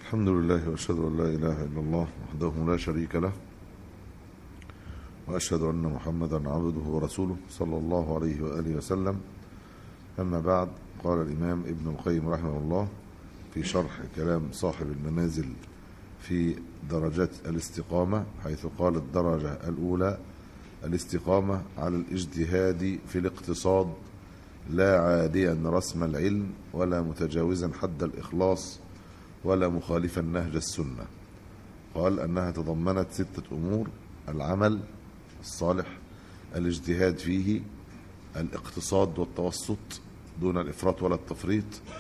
الحمد لله واشهد ان لا اله الا الله وحده لا شريك له واشهد ان محمدا عبده ورسوله صلى الله عليه واله وسلم اما بعد قال الامام ابن القيم رحمه الله في شرح كلام صاحب المنازل في درجات الاستقامه حيث قال الدرجه الاولى الاستقامه على الاجتهاد في الاقتصاد لا عاديا رسم العلم ولا متجاوزا حد الاخلاص ولا مخالفا نهج السنة قال أنها تضمنت ستة أمور العمل الصالح الاجتهاد فيه الاقتصاد والتوسط دون الإفراط ولا التفريط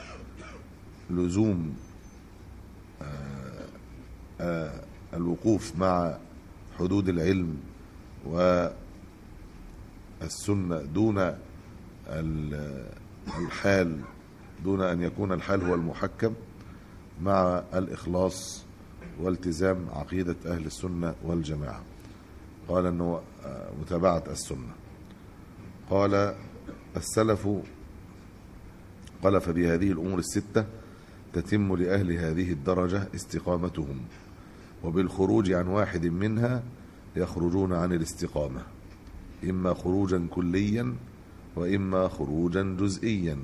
لزوم آآ آآ الوقوف مع حدود العلم والسنة دون الحال دون أن يكون الحال هو المحكم مع الإخلاص والتزام عقيدة أهل السنة والجماعة قال أنه متابعة السنة قال السلف قال فبهذه الأمور الستة تتم لأهل هذه الدرجة استقامتهم وبالخروج عن واحد منها يخرجون عن الاستقامة إما خروجا كليا وإما خروجا جزئيا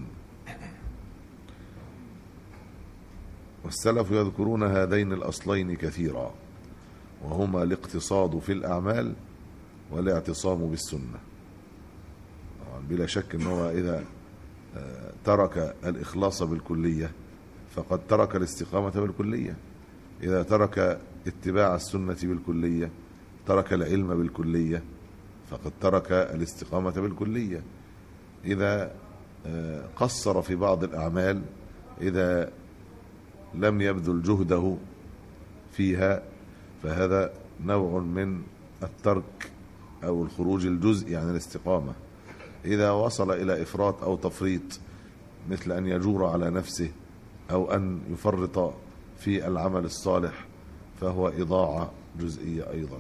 والسلف يذكرون هذين الأصلين كثيرا وهما الاقتصاد في الأعمال والاعتصام بالسنة بلا شك أنه إذا ترك الإخلاص بالكلية فقد ترك الاستقامة بالكلية إذا ترك اتباع السنة بالكلية ترك العلم بالكلية فقد ترك الاستقامة بالكلية إذا قصر في بعض الأعمال إذا لم يبذل جهده فيها فهذا نوع من الترك أو الخروج الجزئي عن الاستقامة إذا وصل إلى إفراط أو تفريط مثل أن يجور على نفسه أو أن يفرط في العمل الصالح فهو إضاعة جزئية أيضا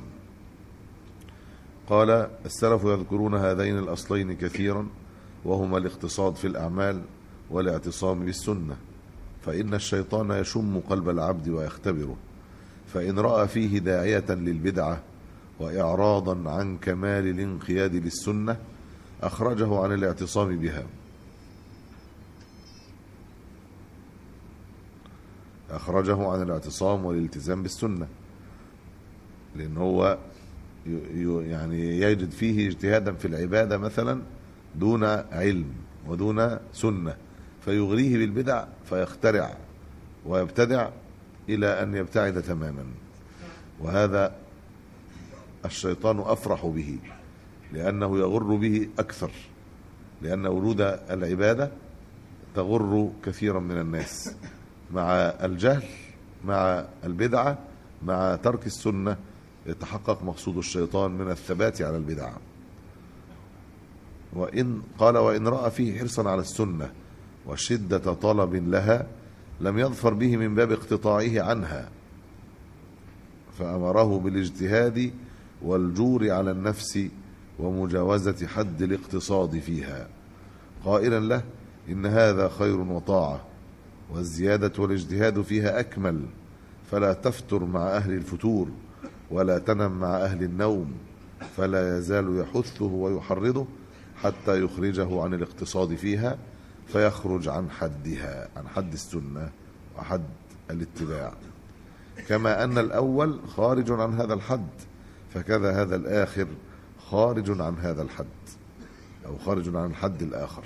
قال السلف يذكرون هذين الأصلين كثيرا وهما الاقتصاد في الأعمال والاعتصام بالسنه فإن الشيطان يشم قلب العبد ويختبره فإن رأى فيه داعية للبدعة وإعراضا عن كمال الانقياد للسنة أخرجه عن الاعتصام بها أخرجه عن الاعتصام والالتزام بالسنة لأن هو يعني يجد فيه اجتهادا في العبادة مثلا دون علم ودون سنه فيغريه بالبدع فيخترع ويبتدع إلى أن يبتعد تماما وهذا الشيطان أفرح به لأنه يغر به أكثر لأن ورود العبادة تغر كثيرا من الناس مع الجهل مع البدعة مع ترك السنة يتحقق مقصود الشيطان من الثبات على البدعة وإن قال وإن رأى فيه حرصا على السنة وشدة طلب لها لم يظفر به من باب اقتطاعه عنها فأمره بالاجتهاد والجور على النفس ومجاوزة حد الاقتصاد فيها قائلا له إن هذا خير وطاعة والزيادة والاجتهاد فيها أكمل فلا تفتر مع أهل الفتور ولا تنم مع أهل النوم فلا يزال يحثه ويحرضه حتى يخرجه عن الاقتصاد فيها فيخرج عن حدها عن حد السنة وحد الاتباع كما أن الأول خارج عن هذا الحد فكذا هذا الآخر خارج عن هذا الحد أو خارج عن الحد الآخر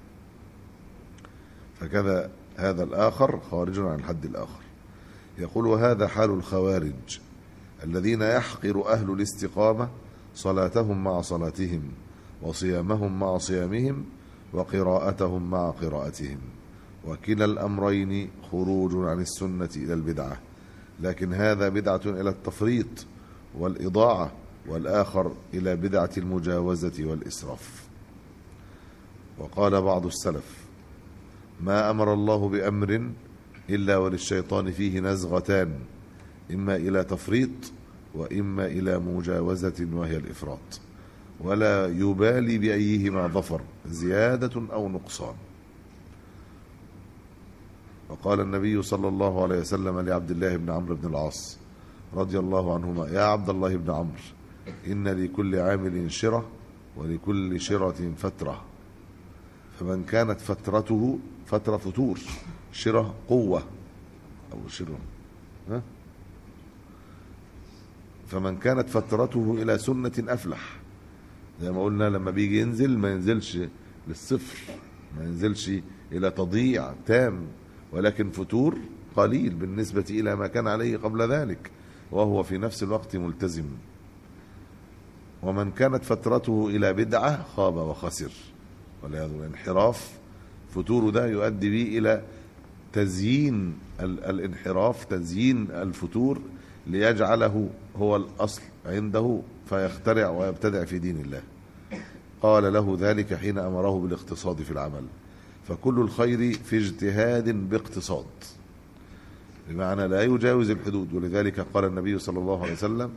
فكذا هذا الآخر خارج عن الحد الآخر يقول وهذا حال الخوارج الذين يحقر أهل الاستقامة صلاتهم مع صلاتهم وصيامهم مع صيامهم وقراءتهم مع قراءتهم وكلا الأمرين خروج عن السنة إلى البدعة لكن هذا بدعة إلى التفريط والإضاعة والآخر إلى بدعة المجاوزة والإسراف وقال بعض السلف ما أمر الله بأمر إلا وللشيطان فيه نزغتان إما إلى تفريط وإما إلى مجاوزة وهي الإفراط ولا يبالي بأيهما ظفر زيادة أو نقصان وقال النبي صلى الله عليه وسلم لعبد الله بن عمرو بن العاص رضي الله عنهما يا عبد الله بن عمرو إن لكل عامل شرة ولكل شرة فترة فمن كانت فترته فترة فتور شرة قوة أو شرة ها؟ فمن كانت فترته إلى سنة أفلح زي ما قلنا لما بيجي ينزل ما ينزلش للصفر ما ينزلش إلى تضييع تام ولكن فتور قليل بالنسبة إلى ما كان عليه قبل ذلك وهو في نفس الوقت ملتزم ومن كانت فترته إلى بدعة خاب وخسر والعياذ بالله انحراف فتور ده يؤدي به إلى تزيين ال- الانحراف تزيين الفتور ليجعله هو الأصل عنده فيخترع ويبتدع في دين الله قال له ذلك حين أمره بالاقتصاد في العمل فكل الخير في اجتهاد باقتصاد بمعنى لا يجاوز الحدود ولذلك قال النبي صلى الله عليه وسلم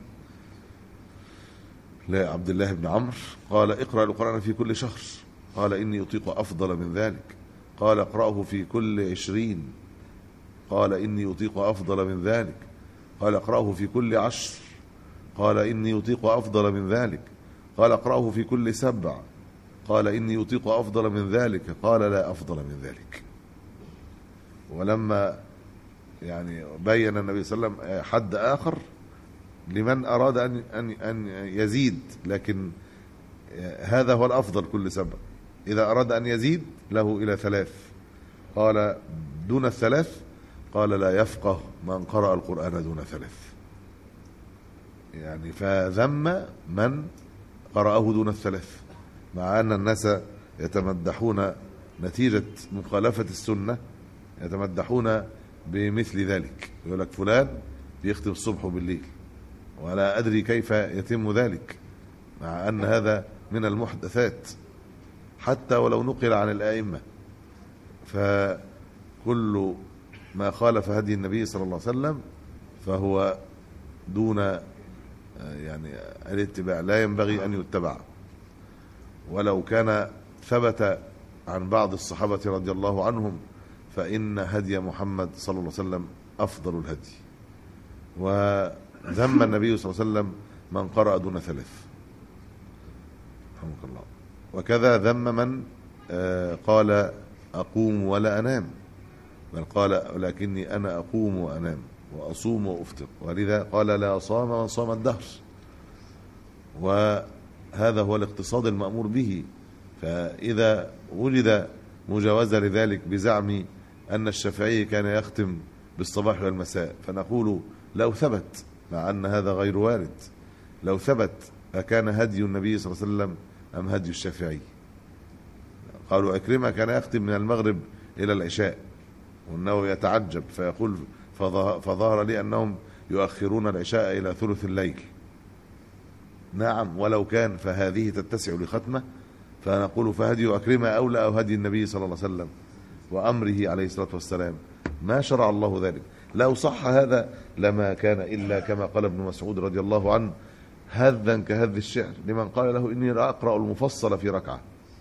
لعبد الله بن عمرو قال اقرأ القرآن في كل شهر قال إني أطيق أفضل من ذلك قال اقرأه في كل عشرين قال إني أطيق أفضل من ذلك قال اقرأه في كل عشر قال إني أطيق أفضل من ذلك قال اقرأه في كل سبع قال إني أطيق أفضل من ذلك قال لا أفضل من ذلك ولما يعني بين النبي صلى الله عليه وسلم حد آخر لمن أراد أن أن أن يزيد لكن هذا هو الأفضل كل سبع إذا أراد أن يزيد له إلى ثلاث قال دون الثلاث قال لا يفقه من قرأ القرآن دون ثلاث يعني فذم من قرأه دون الثلاث مع أن الناس يتمدحون نتيجة مخالفة السنة يتمدحون بمثل ذلك يقول لك فلان بيختم الصبح وبالليل ولا أدري كيف يتم ذلك مع أن هذا من المحدثات حتى ولو نقل عن الآئمة فكل ما خالف هدي النبي صلى الله عليه وسلم فهو دون يعني الاتباع لا ينبغي أن يتبع ولو كان ثبت عن بعض الصحابة رضي الله عنهم فإن هدي محمد صلى الله عليه وسلم أفضل الهدي وذم النبي صلى الله عليه وسلم من قرأ دون ثلاث رحمك الله وكذا ذم من قال أقوم ولا أنام بل قال ولكني أنا أقوم وأنام وأصوم وأفطر ولذا قال لا صام من صام الدهر وهذا هو الاقتصاد المأمور به فإذا وجد مجاوزة لذلك بزعم أن الشافعي كان يختم بالصباح والمساء فنقول لو ثبت مع أن هذا غير وارد لو ثبت أكان هدي النبي صلى الله عليه وسلم أم هدي الشافعي قالوا أكرمة كان يختم من المغرب إلى العشاء وأنه يتعجب فيقول فظهر لي أنهم يؤخرون العشاء إلى ثلث الليل نعم ولو كان فهذه تتسع لختمة فنقول فهدي أكرمة أولى أو هدي النبي صلى الله عليه وسلم وأمره عليه الصلاة والسلام ما شرع الله ذلك لو صح هذا لما كان إلا كما قال ابن مسعود رضي الله عنه هذا كهذ الشعر لمن قال له إني لا أقرأ المفصل في ركعة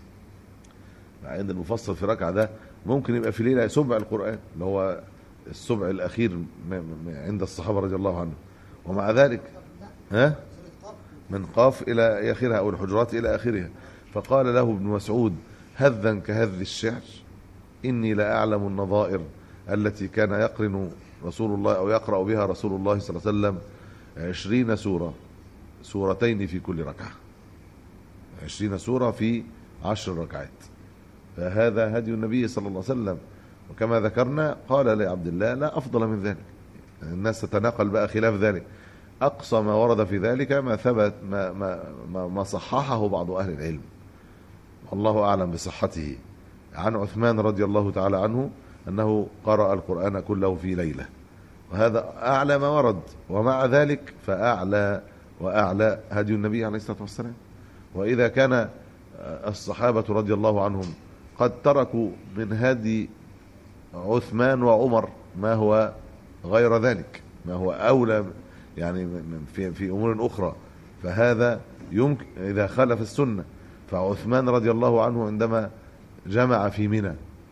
مع أن المفصل في ركعة ده ممكن يبقى في ليلة سبع القرآن اللي هو السبع الأخير عند الصحابة رضي الله عنهم ومع ذلك ها من قاف إلى آخرها أو الحجرات إلى آخرها فقال له ابن مسعود هذا كهذ الشعر إني لا أعلم النظائر التي كان يقرن رسول الله أو يقرأ بها رسول الله صلى الله عليه وسلم عشرين سورة سورتين في كل ركعة عشرين سورة في عشر ركعات فهذا هدي النبي صلى الله عليه وسلم وكما ذكرنا قال لعبد الله لا أفضل من ذلك الناس تتناقل بقى خلاف ذلك أقصى ما ورد في ذلك ما ثبت ما, ما, ما, ما صححه بعض أهل العلم والله أعلم بصحته عن عثمان رضي الله تعالى عنه أنه قرأ القرآن كله في ليلة وهذا أعلى ما ورد ومع ذلك فأعلى وأعلى هدي النبي عليه الصلاة والسلام وإذا كان الصحابة رضي الله عنهم قد تركوا من هدي عثمان وعمر ما هو غير ذلك ما هو أولى يعني في في أمور أخرى فهذا يمكن إذا خالف السنة فعثمان رضي الله عنه عندما جمع في منى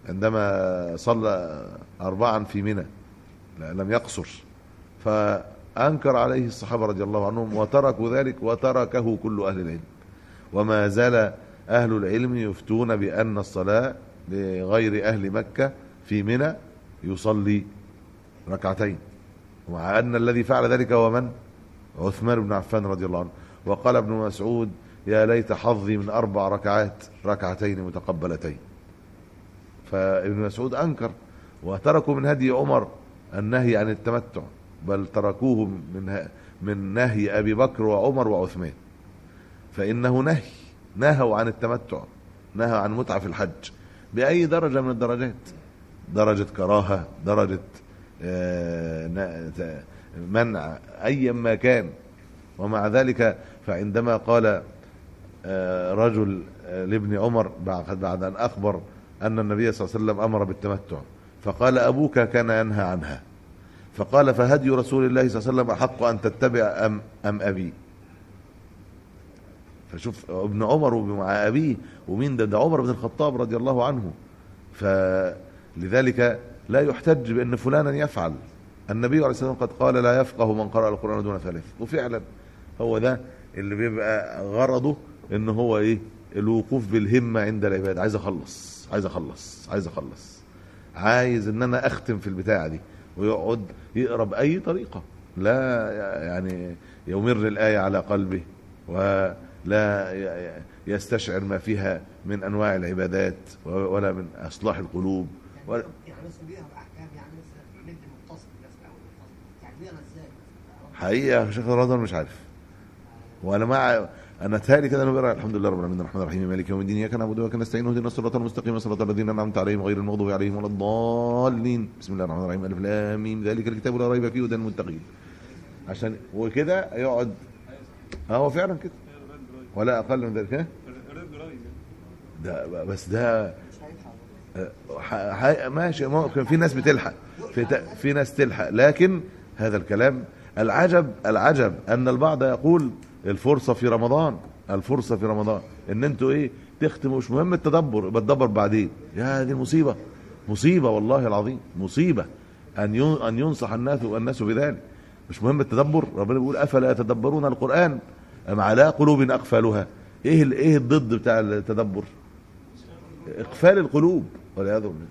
عندما صلى أربعا في منى لا- لم يقصر فأنكر عليه الصحابة رضي الله عنهم وتركوا ذلك وتركه كل أهل العلم وما زال أهل العلم يفتون بأن الصلاة لغير أهل مكة في منى يصلي ركعتين ومع أن الذي فعل ذلك هو من؟ عثمان بن عفان رضي الله عنه وقال ابن مسعود يا ليت حظي من أربع ركعات ركعتين متقبلتين فابن مسعود أنكر وتركوا من هدي عمر النهي عن التمتع بل تركوه من ه- من نهي أبي بكر وعمر وعثمان فإنه نهي نهوا عن التمتع نهى عن متعة في الحج بأي درجة من الدرجات درجة كراهة درجة آه، ن- ت- منع أيا ما كان ومع ذلك فعندما قال آه، رجل آه، لابن عمر بعد بعد أن أخبر أن النبي صلى الله عليه وسلم أمر بالتمتع فقال أبوك كان ينهى عنها فقال فهدي رسول الله صلى الله عليه وسلم أحق أن تتبع أم, أم أبي فشوف ابن عمر مع أبيه ومين ده ده عمر بن الخطاب رضي الله عنه فلذلك لا يحتج بأن فلانا يفعل النبي عليه الصلاة والسلام قد قال لا يفقه من قرأ القرآن دون ثلاث وفعلا هو ده اللي بيبقى غرضه ان هو ايه الوقوف بالهمة عند العباد عايز اخلص عايز اخلص عايز اخلص عايز ان انا اختم في البتاعة دي ويقعد يقرا باي طريقة لا يعني يمر الآية على قلبه ولا ي- يستشعر ما فيها من انواع العبادات ولا من اصلاح القلوب ولا يعني مثلا بيقرا احكام يعني مثلا ندي متصل مثلا او متصل يعني بيقرا ازاي مثلا حقيقة يا شيخ رمضان مش عارف وانا مع انا تهيألي كده انه بيقرا الحمد لله رب العالمين الرحمن الرحيم مالك يوم الدين اياك نعبد واياك نستعين اهدنا الصراط المستقيم صراط الذين انعمت عليهم غير المغضوب عليهم ولا الضالين بسم الله الرحمن الرحيم الف لام ميم ذلك الكتاب لا ريب فيه هدى للمتقين عشان وكده يقعد اه هو فعلا كده ولا اقل من ذلك ها؟ ده بس ده مش هيلحق ح- ح- ماشي ممكن في ناس بتلحق في, ت- في ناس تلحق لكن هذا الكلام العجب العجب ان البعض يقول الفرصه في رمضان الفرصه في رمضان ان انتوا ايه تختموا مش مهم التدبر بتدبر بعدين يا دي مصيبه مصيبه والله العظيم مصيبه ان ين- ان ينصح الناس الناس بذلك مش مهم التدبر ربنا بيقول افلا يتدبرون القران ام على قلوب اقفالها ايه ال- ايه الضد بتاع التدبر اقفال القلوب والعياذ بالله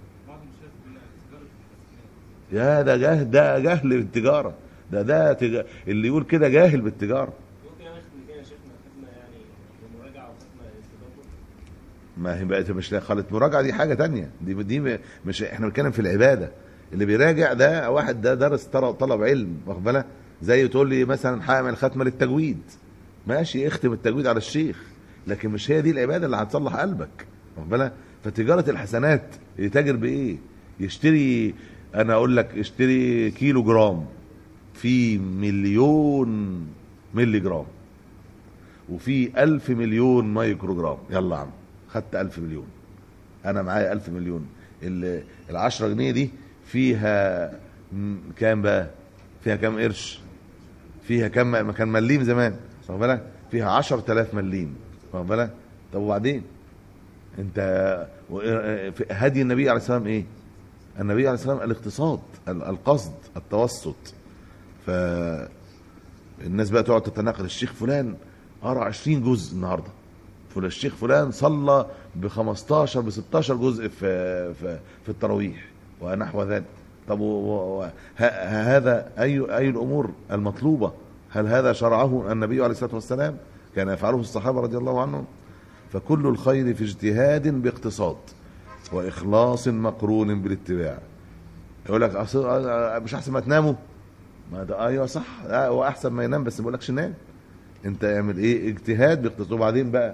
يا ده جهل ده جهل بالتجاره ده ده تج... اللي يقول كده جاهل بالتجاره ممكن انا اختم كده يا شيخنا ختمه يعني مراجعه وختمه استدامه ما هي بقت مش خالط مراجعه دي حاجه تانية دي دي مش احنا بنتكلم في العباده اللي بيراجع ده واحد ده درس طلب, طلب علم واخد بالك زي تقول لي مثلا هعمل ختمه للتجويد ماشي اختم التجويد على الشيخ لكن مش هي دي العباده اللي هتصلح قلبك واخد بالك فتجاره الحسنات يتاجر بايه يشتري انا اقول لك اشتري كيلو جرام في مليون ملي جرام وفي ألف مليون مايكرو جرام يلا يا عم خدت ألف مليون أنا معايا ألف مليون ال- العشرة جنيه دي فيها م- كام بقى فيها كام قرش فيها كام ما كان مليم زمان واخد بالك فيها عشر تلاف مليم واخد بالك طب وبعدين انت و- في هدي النبي عليه السلام ايه النبي عليه السلام الاقتصاد ال- القصد التوسط ف الناس بقى تقعد تتناقل الشيخ فلان قرا 20 جزء النهارده فلان الشيخ فلان صلى ب 15 ب 16 جزء في في في التراويح ونحو ذلك طب و- و- و- ه- هذا اي اي الامور المطلوبه هل هذا شرعه النبي عليه الصلاه والسلام كان يفعله الصحابه رضي الله عنهم فكل الخير في اجتهاد باقتصاد واخلاص مقرون بالاتباع يقول لك أصل مش احسن ما تناموا ما ده ايوه صح آه، هو احسن ما ينام بس ما بقولكش نام انت اعمل ايه اجتهاد باقتصاد وبعدين بقى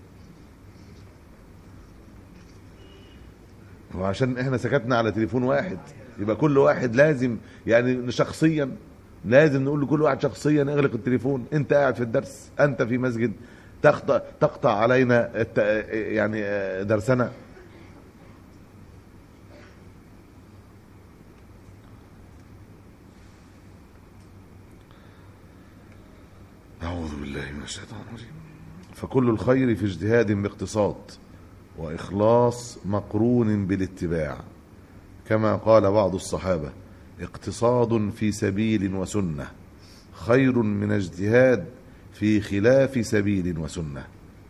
وعشان احنا سكتنا على تليفون واحد يبقى كل واحد لازم يعني شخصيا لازم نقول لكل واحد شخصيا اغلق التليفون انت قاعد في الدرس انت في مسجد تقطع تقطع علينا الت... يعني درسنا أعوذ بالله من الشيطان الرجيم فكل الخير في اجتهاد باقتصاد واخلاص مقرون بالاتباع كما قال بعض الصحابه اقتصاد في سبيل وسنه خير من اجتهاد في خلاف سبيل وسنه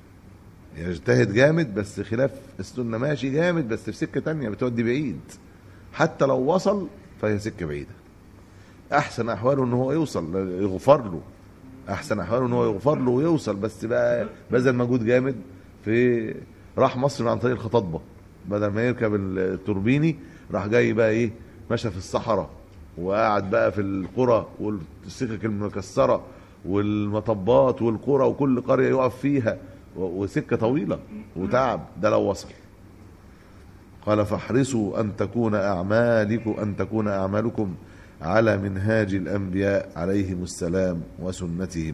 يجتهد جامد بس خلاف السنه ماشي جامد بس في سكه تانية بتودي بعيد حتى لو وصل فهي سكه بعيده احسن احواله ان هو يوصل يغفر له احسن احواله ان هو يغفر له ويوصل بس بقى بذل مجهود جامد في راح مصر عن طريق الخطاطبه بدل ما يركب التوربيني راح جاي بقى ايه مشى في الصحراء وقعد بقى في القرى والسكك المكسره والمطبات والقرى وكل قريه يقف فيها و- وسكه طويله وتعب ده لو وصل قال فاحرصوا ان تكون اعمالكم ان تكون اعمالكم على منهاج الانبياء عليهم السلام وسنتهم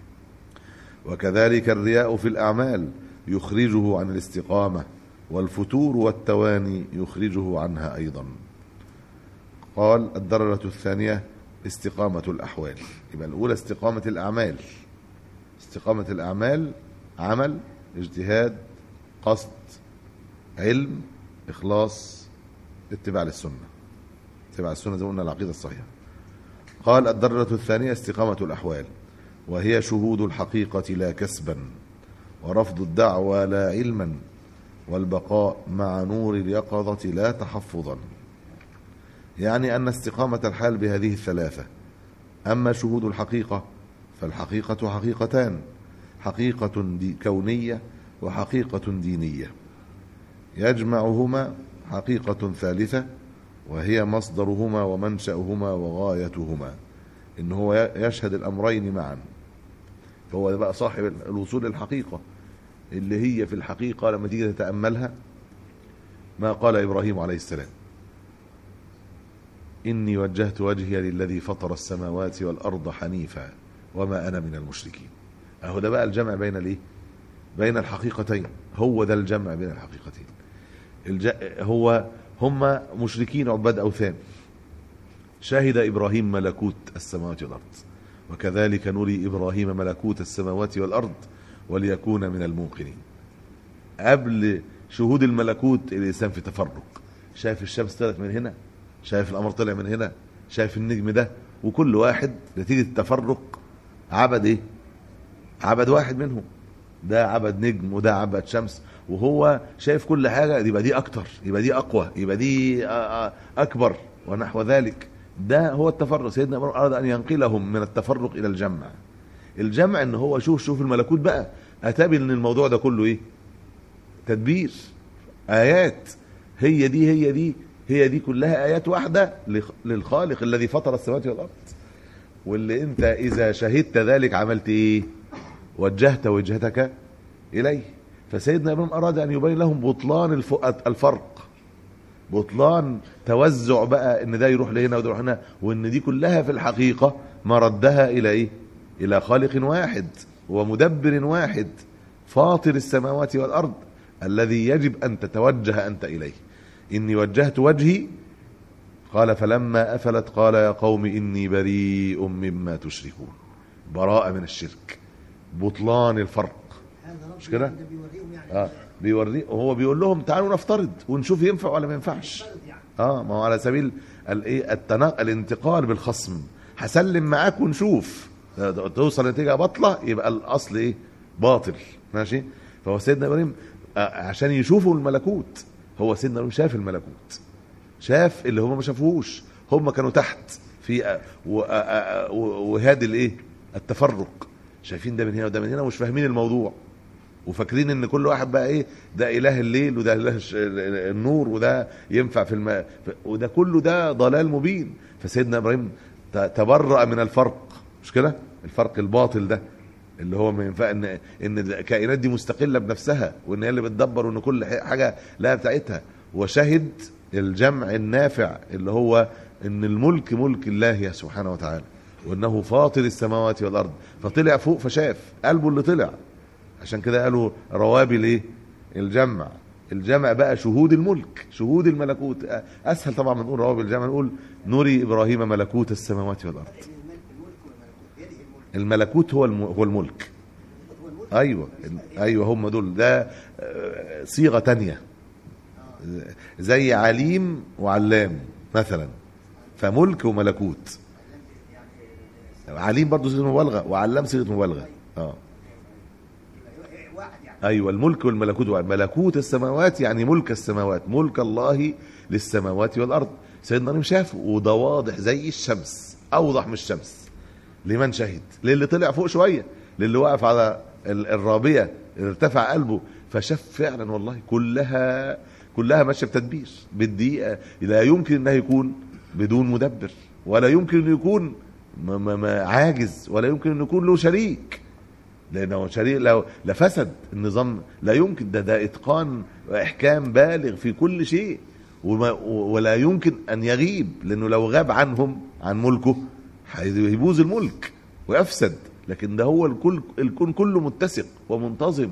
وكذلك الرياء في الاعمال يخرجه عن الاستقامه والفتور والتواني يخرجه عنها ايضا قال الدرجه الثانيه استقامه الاحوال يبقى الاولى استقامه الاعمال استقامه الاعمال عمل اجتهاد قصد علم اخلاص اتباع للسنه اتباع السنه زي ما قلنا العقيده الصحيحه قال الدرجه الثانيه استقامه الاحوال وهي شهود الحقيقه لا كسبا ورفض الدعوى لا علما والبقاء مع نور اليقظه لا تحفظا يعني ان استقامه الحال بهذه الثلاثه اما شهود الحقيقه فالحقيقه حقيقتان حقيقه دي كونيه وحقيقه دينيه يجمعهما حقيقه ثالثه وهي مصدرهما ومنشأهما وغايتهما إن هو يشهد الأمرين معا فهو ده بقى صاحب الوصول للحقيقة اللي هي في الحقيقة لما تيجي تتأملها ما قال إبراهيم عليه السلام إني وجهت وجهي للذي فطر السماوات والأرض حنيفا وما أنا من المشركين أهو ده بقى الجمع بين الإيه؟ بين الحقيقتين هو ده الجمع بين الحقيقتين الج... هو هم مشركين عباد أوثان شهد إبراهيم ملكوت السماوات والأرض وكذلك نري إبراهيم ملكوت السماوات والأرض وليكون من الموقنين قبل شهود الملكوت الإنسان في تفرق شايف الشمس طلعت من هنا شايف القمر طلع من هنا شايف النجم ده وكل واحد نتيجة التفرق عبد ايه عبد واحد منهم ده عبد نجم وده عبد شمس وهو شايف كل حاجة يبقى دي أكتر يبقى دي أقوى يبقى دي آ- آ- أكبر ونحو ذلك ده هو التفرق سيدنا إبراهيم أراد أن ينقلهم من التفرق إلى الجمع الجمع إن هو شوف شوف الملكوت بقى أتى بي إن الموضوع ده كله إيه تدبير آيات هي دي هي دي هي دي كلها آيات واحدة لخ- للخالق الذي فطر السماوات والأرض واللي أنت إذا شهدت ذلك عملت إيه وجهت وجهتك إليه فسيدنا ابراهيم اراد ان يبين لهم بطلان الف- الفرق بطلان توزع بقى ان ده يروح لهنا وده يروح هنا وان دي كلها في الحقيقه مردها الى ايه الى خالق واحد ومدبر واحد فاطر السماوات والارض الذي يجب ان تتوجه انت اليه اني وجهت وجهي قال فلما افلت قال يا قوم اني بريء مما تشركون براءه من الشرك بطلان الفرق هذا رب مش كده؟ ده بيوريهم يعني اه بيوري هو بيقول لهم تعالوا نفترض ونشوف ينفع ولا ما ينفعش فرض يعني اه ما هو على سبيل الايه التنا... الانتقال بالخصم هسلم معاك ونشوف توصل نتيجه باطله يبقى الاصل ايه باطل ماشي فهو سيدنا ابراهيم آه، عشان يشوفوا الملكوت هو سيدنا ابراهيم شاف الملكوت شاف اللي هم ما شافوهوش هم كانوا تحت في آه، و- آه، آه، و- وهاد الايه التفرق شايفين ده من هنا وده من هنا ومش فاهمين الموضوع وفاكرين ان كل واحد بقى ايه ده اله الليل وده اله الش- النور وده ينفع في الم... وده كله ده ضلال مبين فسيدنا ابراهيم ت- تبرأ من الفرق مش كده الفرق الباطل ده اللي هو ما ينفع ان ان الكائنات دي مستقله بنفسها وان هي اللي بتدبر وان كل ح- حاجه لها بتاعتها وشهد الجمع النافع اللي هو ان الملك ملك الله سبحانه وتعالى وانه فاطر السماوات والارض فطلع فوق فشاف قلبه اللي طلع عشان كده قالوا روابي ليه الجمع الجمع بقى شهود الملك شهود الملكوت اسهل طبعا من نقول روابي الجمع نقول نري ابراهيم ملكوت السماوات والارض لأن الملك الملك والملكوت بيده الملك الملكوت هو الم... هو الملك هو الملك ايوه ايوه هم دول ده آه، صيغه تانية زي عليم وعلام مثلا فملك وملكوت عليم برضه صيغه مبالغه وعلام صيغه مبالغه اه يبقى واحد يعني ايوه الملك والملكوت واحد. ملكوت السماوات يعني ملك السماوات ملك الله للسماوات والارض سيدنا ابراهيم شافه وده واضح زي الشمس اوضح من الشمس لمن شهد للي طلع فوق شويه للي وقف على ال- الرابيه اللي ارتفع قلبه فشاف فعلا والله كلها كلها ماشيه بتدبير بالدقيقه لا يمكن انه يكون بدون مدبر ولا يمكن انه يكون ما ما ما عاجز ولا يمكن انه يكون له شريك لانه شريك لو لفسد النظام لا يمكن ده ده اتقان واحكام بالغ في كل شيء وما ولا يمكن ان يغيب لانه لو غاب عنهم عن ملكه هيبوظ الملك ويفسد لكن ده هو الكل الكون كله متسق ومنتظم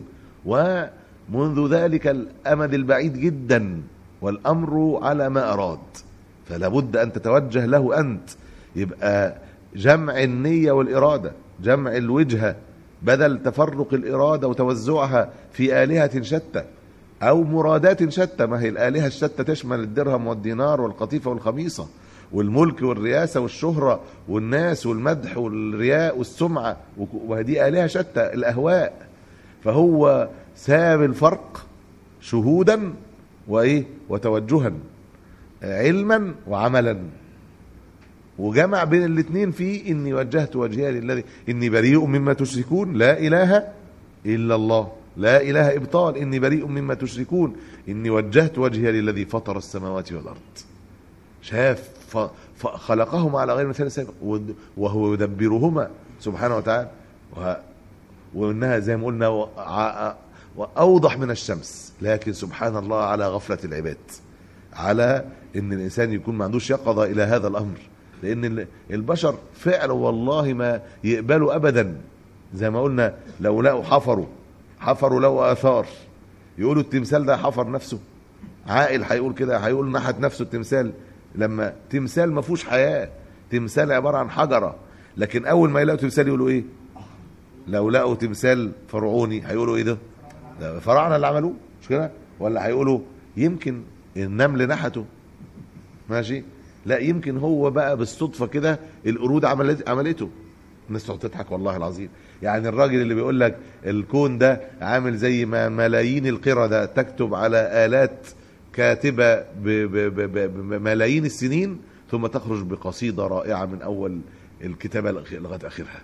ومنذ ذلك الامد البعيد جدا والامر على ما اراد فلا بد ان تتوجه له انت يبقى جمع النيه والاراده جمع الوجهه بدل تفرق الاراده وتوزعها في الهه شتى او مرادات شتى ما هي الالهه الشتى تشمل الدرهم والدينار والقطيفه والخميصه والملك والرياسه والشهره والناس والمدح والرياء والسمعه وك- وهذه الهه شتى الاهواء فهو ساب الفرق شهودا وايه وتوجها علما وعملا وجمع بين الاثنين في اني وجهت وجهي للذي اني بريء مما تشركون لا اله الا الله لا اله ابطال اني بريء مما تشركون اني وجهت وجهي للذي فطر السماوات والارض شاف ف- فخلقهما على غير مثال سابق ود- وهو يدبرهما سبحانه وتعالى وه- وانها زي ما قلنا و- ع- واوضح من الشمس لكن سبحان الله على غفله العباد على ان الانسان يكون ما عندوش يقظه الى هذا الامر لان ال- البشر فعلا والله ما يقبلوا ابدا زي ما قلنا لو لقوا حفروا حفروا لقوا اثار يقولوا التمثال ده حفر نفسه عاقل هيقول كده هيقول نحت نفسه التمثال لما تمثال ما فيهوش حياه تمثال عباره عن حجره لكن اول ما يلاقوا تمثال يقولوا ايه لو لقوا تمثال فرعوني هيقولوا ايه ده ده فراعنه اللي عملوه مش كده ولا هيقولوا يمكن النمل نحته ماشي لا يمكن هو بقى بالصدفه كده القرود عملت عملته الناس تقعد تضحك والله العظيم يعني الراجل اللي بيقول لك الكون ده عامل زي ما ملايين القردة تكتب على آلات كاتبة ب- ب- ب- ب- بملايين السنين ثم تخرج بقصيدة رائعة من أول الكتابة لغاية آخرها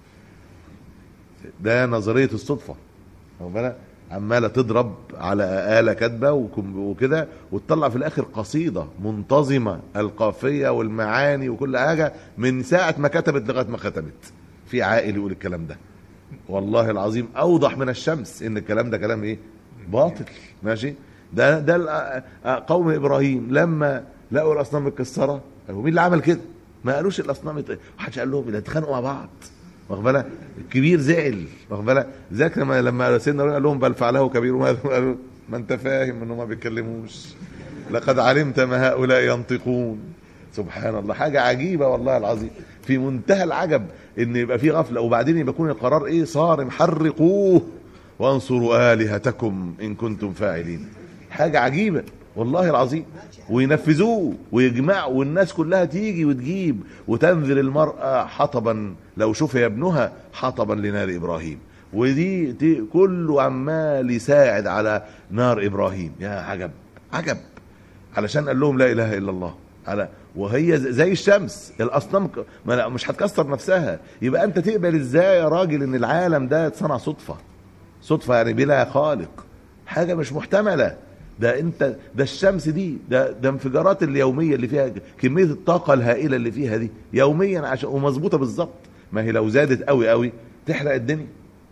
ده نظرية الصدفة واخد بالك؟ عمالة تضرب على آلة كاتبة وكم- وكده وتطلع في الآخر قصيدة منتظمة القافية والمعاني وكل حاجة من ساعة ما كتبت لغاية ما ختمت في عاقل يقول الكلام ده والله العظيم أوضح من الشمس إن الكلام ده كلام إيه باطل ماشي ده ده الأ- قوم إبراهيم لما لقوا الأصنام متكسرة قالوا مين اللي عمل كده ما قالوش الأصنام ات- محدش قال لهم ده اتخانقوا مع بعض واخد بالك الكبير زعل واخد بالك ذاك لما لما سيدنا إبراهيم قال لهم بل فعله كبيرهم هذا قالوا ما انت فاهم انهم ما بيتكلموش لقد علمت ما هؤلاء ينطقون سبحان الله حاجة عجيبة والله العظيم في منتهى العجب ان يبقى في غفلة وبعدين يبقى يكون القرار ايه صارم حرقوه وانصروا آلهتكم ان كنتم فاعلين حاجة عجيبة والله العظيم وينفذوه ويجمعوا والناس كلها تيجي وتجيب وتنذر المرأة حطبا لو شفي ابنها حطبا لنار إبراهيم ودي دي كله عمال يساعد على نار إبراهيم يا عجب عجب علشان قال لهم لا إله إلا الله على وهي ز- زي الشمس الاصنام ك- ما لا- مش هتكسر نفسها يبقى انت تقبل ازاي يا راجل ان العالم ده اتصنع صدفه صدفه يعني بلا خالق حاجه مش محتمله ده انت ده الشمس دي ده ده انفجارات اليوميه اللي فيها كميه الطاقه الهائله اللي فيها دي يوميا عشان ومظبوطه بالظبط ما هي لو زادت قوي قوي تحرق الدنيا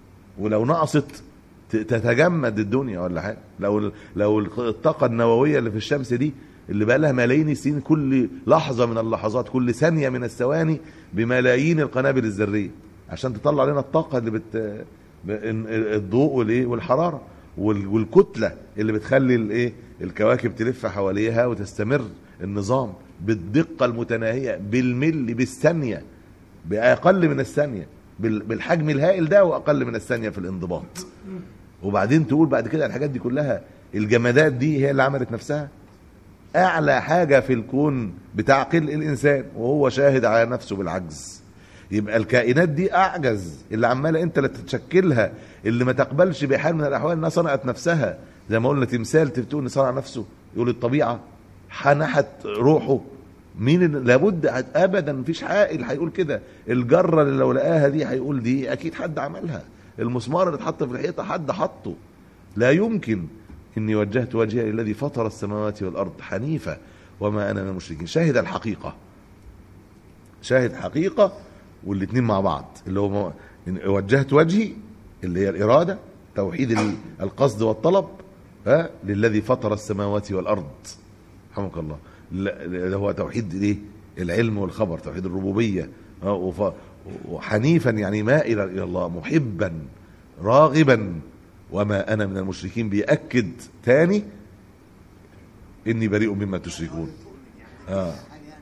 ولو نقصت ت- تتجمد الدنيا ولا حاجه لو لو الطاقه النوويه اللي في الشمس دي اللي بقى لها ملايين السنين كل لحظه من اللحظات كل ثانيه من الثواني بملايين القنابل الذريه عشان تطلع لنا الطاقه اللي بت ب- ال- الضوء والايه والحراره وال- والكتله اللي بتخلي الايه الكواكب تلف حواليها وتستمر النظام بالدقه المتناهيه بالملي بالثانيه باقل من الثانيه بال- بالحجم الهائل ده واقل من الثانيه في الانضباط وبعدين تقول بعد كده الحاجات دي كلها الجمادات دي هي اللي عملت نفسها اعلى حاجه في الكون بتعقل الانسان وهو شاهد على نفسه بالعجز يبقى الكائنات دي اعجز اللي عماله انت اللي تشكلها اللي ما تقبلش بحال من الاحوال انها صنعت نفسها زي ما قلنا تمثال تقول ان صنع نفسه يقول الطبيعه حنحت روحه مين اللي لابد هت- ابدا مفيش عاقل هيقول كده الجره اللي لو لقاها دي هيقول دي اكيد حد عملها المسمار اللي اتحط في الحيطه حد حطه لا يمكن اني وجهت وجهي الذي فطر السماوات والارض حنيفه وما انا من المشركين شاهد الحقيقه شاهد حقيقه والاثنين مع بعض اللي هو م- إن وجهت وجهي اللي هي الاراده توحيد ال- القصد والطلب ها للذي فطر السماوات والارض رحمك الله لا- اللي هو توحيد الايه العلم والخبر توحيد الربوبيه ها، وف- وحنيفا يعني مائلا الى الله محبا راغبا وما انا من المشركين بيأكد تاني اني بريء مما تشركون اه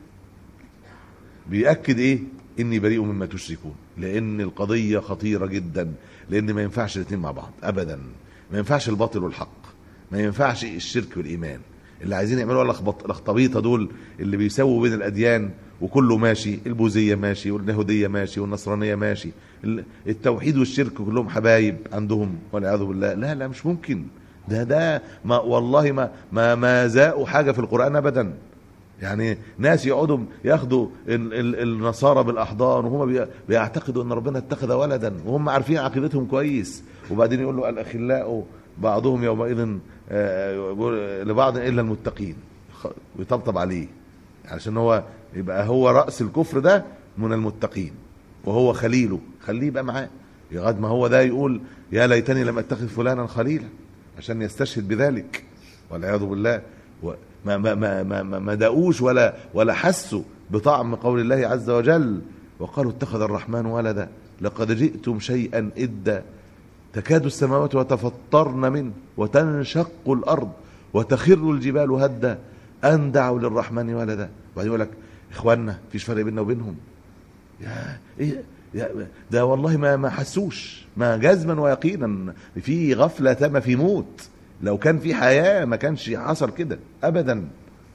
بيأكد ايه اني بريء مما تشركون لان القضية خطيرة جدا لان ما ينفعش الاثنين مع بعض ابدا ما ينفعش الباطل والحق ما ينفعش الشرك والايمان اللي عايزين يعملوا الاخبط الاخطبيطه دول اللي بيسووا بين الاديان وكله ماشي البوذيه ماشي واليهوديه ماشي والنصرانيه ماشي ال- التوحيد والشرك كلهم حبايب عندهم والعياذ بالله لا لا مش ممكن ده ده ما والله ما ما ما زاقوا حاجه في القران ابدا يعني ناس يقعدوا ياخدوا ال- ال- النصارى بالاحضان وهم بي- بيعتقدوا ان ربنا اتخذ ولدا وهم عارفين عقيدتهم كويس وبعدين يقول له الاخلاء بعضهم يومئذ آه، يقول لبعض الا المتقين خ- ويطبطب عليه عشان هو يبقى هو راس الكفر ده من المتقين وهو خليله خليه يبقى معاه لغايه ما هو ده يقول يا ليتني لم اتخذ فلانا خليلا عشان يستشهد بذلك والعياذ بالله و- ما ما ما ما ما, ما دقوش ولا ولا حسوا بطعم قول الله عز وجل وقالوا اتخذ الرحمن ولدا لقد جئتم شيئا إدا تكاد السماوات وتفطرن منه وتنشق الأرض وتخر الجبال هدا أن دعوا للرحمن ولدا وبعدين يقول لك إخواننا فيش فرق بيننا وبينهم يا ايه يا ده والله ما ما حسوش ما جزما ويقينا في غفله تامه في موت لو كان في حياه ما كانش حصل كده ابدا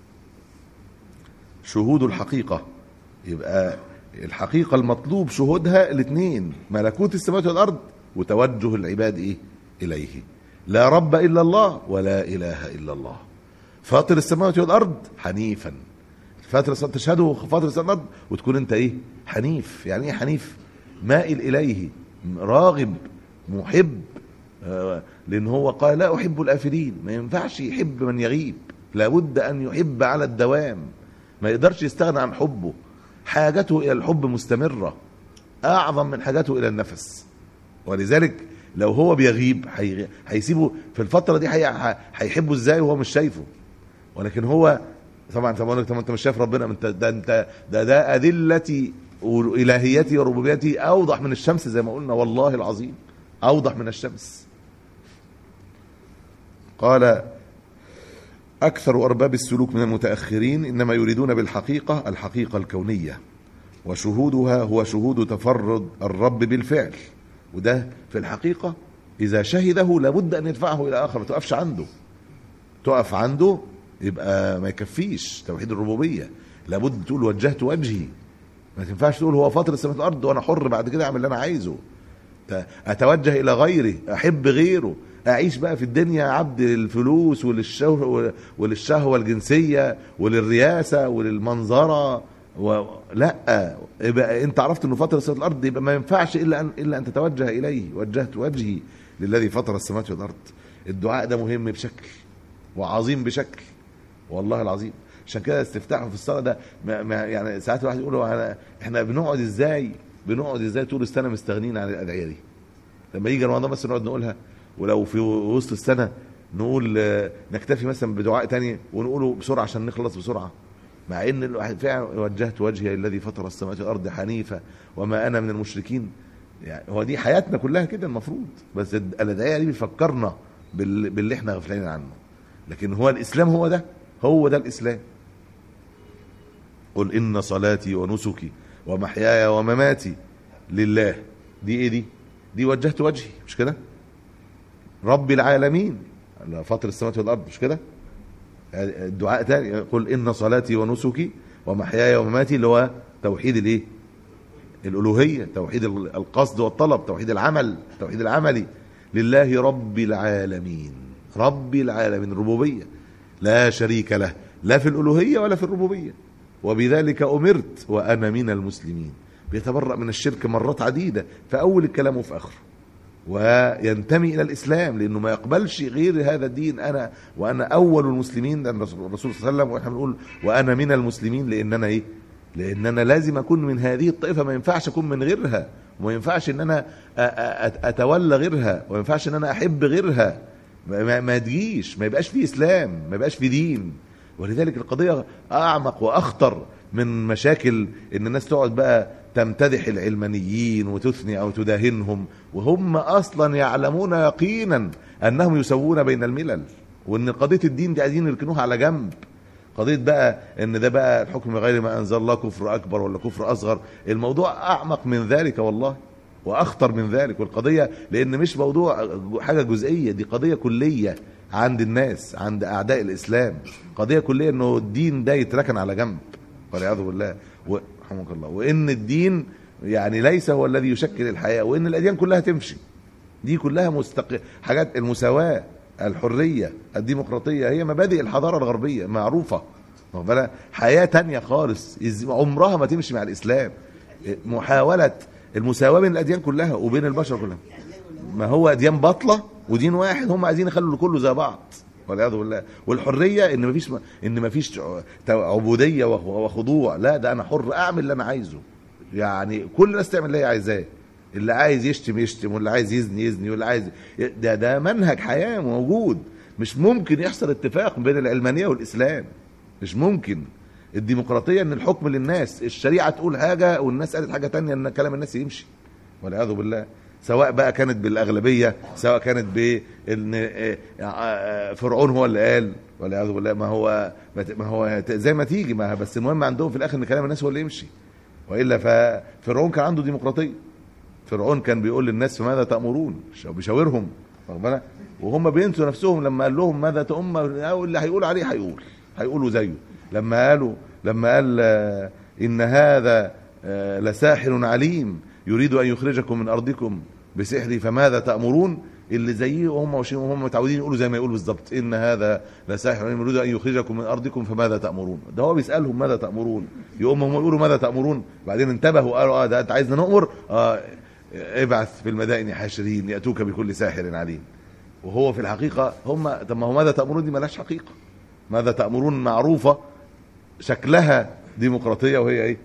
شهود الحقيقه يبقى الحقيقه المطلوب شهودها الاثنين ملكوت السماوات والارض وتوجه العباد ايه اليه لا رب الا الله ولا اله الا الله فاطر السماوات والارض حنيفا فترة تشهده فترة الأرض وتكون أنت إيه؟ حنيف، يعني إيه حنيف؟ مائل إليه، راغب، محب، آه، لأن هو قال لا أحب الآفلين، ما ينفعش يحب من يغيب، لابد أن يحب على الدوام، ما يقدرش يستغنى عن حبه، حاجته إلى الحب مستمرة، أعظم من حاجته إلى النفس، ولذلك لو هو بيغيب هي- هيسيبه في الفترة دي هي- هيحبه إزاي وهو مش شايفه، ولكن هو طبعا طب اقول لك طب انت مش شايف ربنا انت ده انت ده ده ادلتي والهيتي وربوبيتي اوضح من الشمس زي ما قلنا والله العظيم اوضح من الشمس قال اكثر ارباب السلوك من المتاخرين انما يريدون بالحقيقه الحقيقه الكونيه وشهودها هو شهود تفرد الرب بالفعل وده في الحقيقه اذا شهده لابد ان يدفعه الى اخر ما تقفش عنده تقف عنده يبقى ما يكفيش توحيد الربوبيه لابد تقول وجهت وجهي ما تنفعش تقول هو فاطر السماوات والارض وانا حر بعد كده اعمل اللي انا عايزه ت- اتوجه الى غيره احب غيره اعيش بقى في الدنيا عبد للفلوس وللشهوه وللشهوه الجنسيه وللرياسه وللمنظره و... لا يبقى انت عرفت انه فاطر السماوات والارض يبقى ما ينفعش الا ان الا ان تتوجه اليه وجهت وجهي للذي فطر السماوات والارض الدعاء ده مهم بشكل وعظيم بشكل والله العظيم عشان كده استفتاحه في الصلاه ده ما ما يعني ساعات الواحد يقول له أنا- احنا بنقعد ازاي بنقعد ازاي طول السنه مستغنين عن الادعيه دي لما يجي رمضان بس نقعد نقولها ولو في وسط السنه نقول آه، نكتفي مثلا بدعاء تاني ونقوله بسرعه عشان نخلص بسرعه مع ان الواحد فعلا وجهت وجهي الذي فطر السماوات والارض حنيفه وما انا من المشركين يعني هو دي حياتنا كلها كده المفروض بس الادعيه دي بيفكرنا بال- باللي احنا غافلين عنه لكن هو الاسلام هو ده هو ده الاسلام قل ان صلاتي ونسكي ومحياي ومماتي لله دي ايه دي دي وجهت وجهي مش كده رب العالمين فاطر السماوات والارض مش كده الدعاء تاني يقول ان صلاتي ونسكي ومحياي ومماتي اللي هو توحيد الايه الالوهيه توحيد القصد والطلب توحيد العمل توحيد العملي لله رب العالمين رب العالمين الربوبيه لا شريك له لا في الالوهيه ولا في الربوبيه وبذلك امرت وانا من المسلمين بيتبرأ من الشرك مرات عديده في اول الكلام وفي اخره وينتمي الى الاسلام لانه ما يقبلش غير هذا الدين انا وانا اول المسلمين ده الرسول صلى الله عليه وسلم واحنا بنقول وانا من المسلمين لان انا ايه؟ لان انا لازم اكون من هذه الطائفه ما ينفعش اكون من غيرها وما ينفعش ان انا أ- أ- اتولى غيرها وما ينفعش ان انا احب غيرها ما, ما- ما تجيش ما يبقاش في اسلام ما يبقاش في دين ولذلك القضيه اعمق واخطر من مشاكل ان الناس تقعد بقى تمتدح العلمانيين وتثني او تداهنهم وهم اصلا يعلمون يقينا انهم يسوون بين الملل وان قضيه الدين دي عايزين يركنوها على جنب قضيه بقى ان ده بقى الحكم غير ما انزل الله كفر اكبر ولا كفر اصغر الموضوع اعمق من ذلك والله واخطر من ذلك والقضيه لان مش موضوع حاجه جزئيه دي قضيه كليه عند الناس عند اعداء الاسلام قضيه كليه انه الدين ده يتركن على جنب والعياذ بالله و- رحمك الله وان الدين يعني ليس هو الذي يشكل الحياه وان الاديان كلها تمشي دي كلها مستق... حاجات المساواة الحرية الديمقراطية هي مبادئ الحضارة الغربية معروفة واخد بالك؟ حياة تانية خالص إز- عمرها ما تمشي مع الإسلام محاولة المساواة بين الأديان كلها وبين البشر كلها ما هو أديان باطلة ودين واحد هم عايزين يخلوا كله زي بعض والعياذ بالله والحرية إن مفيش إن مفيش عبودية وخضوع لا ده أنا حر أعمل اللي أنا عايزه يعني كل الناس تعمل اللي هي عايزاه اللي عايز يشتم يشتم واللي عايز يزني يزني واللي عايز ده ده منهج حياه موجود مش ممكن يحصل اتفاق بين العلمانيه والاسلام مش ممكن الديمقراطيه ان الحكم للناس الشريعه تقول حاجه والناس قالت حاجه تانية ان كلام الناس يمشي والعياذ بالله سواء بقى كانت بالاغلبيه سواء كانت بان آه، آه، فرعون هو اللي قال والعياذ بالله ما هو ما هو زي ما تيجي ما بس المهم عندهم في الاخر ان كلام الناس هو اللي يمشي والا ففرعون كان عنده ديمقراطيه فرعون كان بيقول للناس فماذا تأمرون ش- بيشاورهم واخد بالك؟ وهم بينسوا نفسهم لما قال لهم ماذا تؤمر أو اللي هيقول عليه هيقول هيقولوا زيه لما قالوا لما قال آه، إن هذا آه، لساحر عليم يريد أن يخرجكم من أرضكم بسحري فماذا تأمرون اللي زيه وهم وشي- وهم متعودين يقولوا زي ما يقولوا بالظبط إن هذا لساحر عليم يريد أن يخرجكم من أرضكم فماذا تأمرون ده هو بيسألهم ماذا تأمرون يقوم هم يقولوا ماذا تأمرون بعدين انتبهوا قالوا اه ده انت عايزنا نؤمر اه ابعث في المدائن حاشرين ياتوك بكل ساحر عليم وهو في الحقيقه هم طب ما هو ماذا تامرون دي ملهاش حقيقه ماذا تامرون معروفه شكلها ديمقراطيه وهي ايه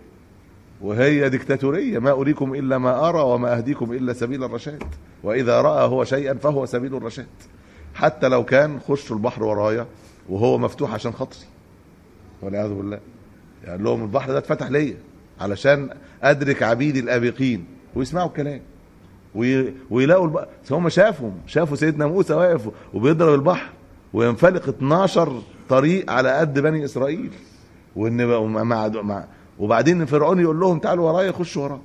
وهي ديكتاتوريه ما اريكم الا ما ارى وما اهديكم الا سبيل الرشاد واذا راى هو شيئا فهو سبيل الرشاد حتى لو كان خشوا البحر ورايا وهو مفتوح عشان خاطري والعياذ بالله يعني لهم البحر ده اتفتح ليا علشان ادرك عبيدي الابقين ويسمعوا الكلام وي... ويلاقوا الب... هم شافهم شافوا سيدنا موسى واقف وبيضرب البحر وينفلق 12 طريق على قد بني اسرائيل وان بقى- مع... مع... مع... وبعدين فرعون يقول لهم تعالوا ورايا خشوا وراه